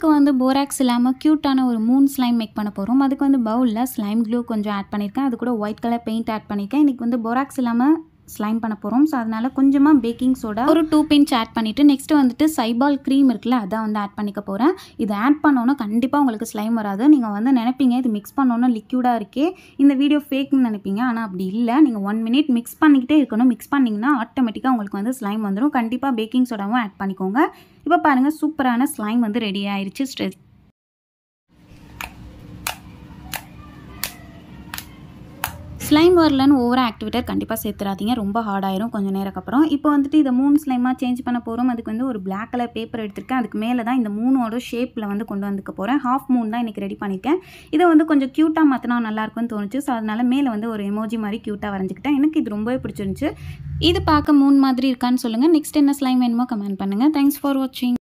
இன்னைக்கு வந்து போராக்ஸ் இல்லாமல் க்யூட்டான ஒரு மூன் ஸ்லைம் மேக் பண்ண போகிறோம் அதுக்கு வந்து பவுலில் ஸ்லைம் க்ளூ கொஞ்சம் ஆட் பண்ணியிருக்கேன் அது கூட ஒயிட் கலர் பெயிண்ட் ஆட் பண்ணியிருக்கேன் இன்றைக்கி வந்து போராக்ஸ் இல்லாமல் ஸ்லைம் பண்ண போகிறோம் ஸோ அதனால் கொஞ்சமாக பேக்கிங் சோடா ஒரு டூ பிஞ்ச் ஆட் பண்ணிவிட்டு நெக்ஸ்ட்டு வந்துட்டு சைபால் க்ரீம் இருக்குல்ல அதான் வந்து ஆட் பண்ணிக்க போகிறேன் இது ஆட் பண்ணோன்னா கண்டிப்பாக உங்களுக்கு ஸ்லைம் வராது நீங்கள் வந்து நினைப்பீங்க இது மிக்ஸ் பண்ணோன்னா லிக்யூடாக இருக்கே இந்த வீடியோ ஃபேக்னு நினைப்பீங்க ஆனால் அப்படி இல்லை நீங்கள் ஒன் மினிட் மிக்ஸ் பண்ணிக்கிட்டே இருக்கணும் மிக்ஸ் பண்ணிங்கன்னா ஆட்டோமேட்டிக்காக உங்களுக்கு வந்து ஸ்லைம் வந்துடும் கண்டிப்பாக பேக்கிங் சோடாவும் ஆட் பண்ணிக்கோங்க இப்போ பாருங்கள் சூப்பரான ஸ்லைம் வந்து ரெடி ஆயிடுச்சு ஸ்ட்ரெஸ் ஸ்லைம் வரலன்னு ஓவர் ஆக்டிவேட்டர் கண்டிப்பாக சேர்த்துறாதீங்க ரொம்ப ஹார்டாயிரும் கொஞ்சம் நேரம் அப்புறம் இப்போ வந்துட்டு இதை மூணு ஸ்லைமாக சேஞ்ச் பண்ண போகிறோம் அதுக்கு வந்து ஒரு பிளாக் கலர் பேப்பர் எடுத்திருக்கேன் அதுக்கு மேலே தான் இந்த மூணோட ஷேப்பில் வந்து கொண்டு வந்துக்க போகிறேன் ஹாஃப் மூன் தான் இன்றைக்கி ரெடி பண்ணியிருக்கேன் இதை வந்து கொஞ்சம் க்யூட்டாக மாற்றினா நல்லாயிருக்கும்னு தோணுச்சு ஸோ அதனால் மேலே வந்து ஒரு எமோஜி மாதிரி க்யூட்டாக வரைஞ்சிக்கிட்டேன் எனக்கு இது ரொம்பவே பிடிச்சிருந்துச்சு இது பார்க்க மூணு மாதிரி இருக்கான்னு சொல்லுங்கள் நெக்ஸ்ட் என்ன ஸ்லைம் வேணுமோ கமெண்ட் பண்ணுங்கள் தேங்க்ஸ் ஃபார் வாட்சிங்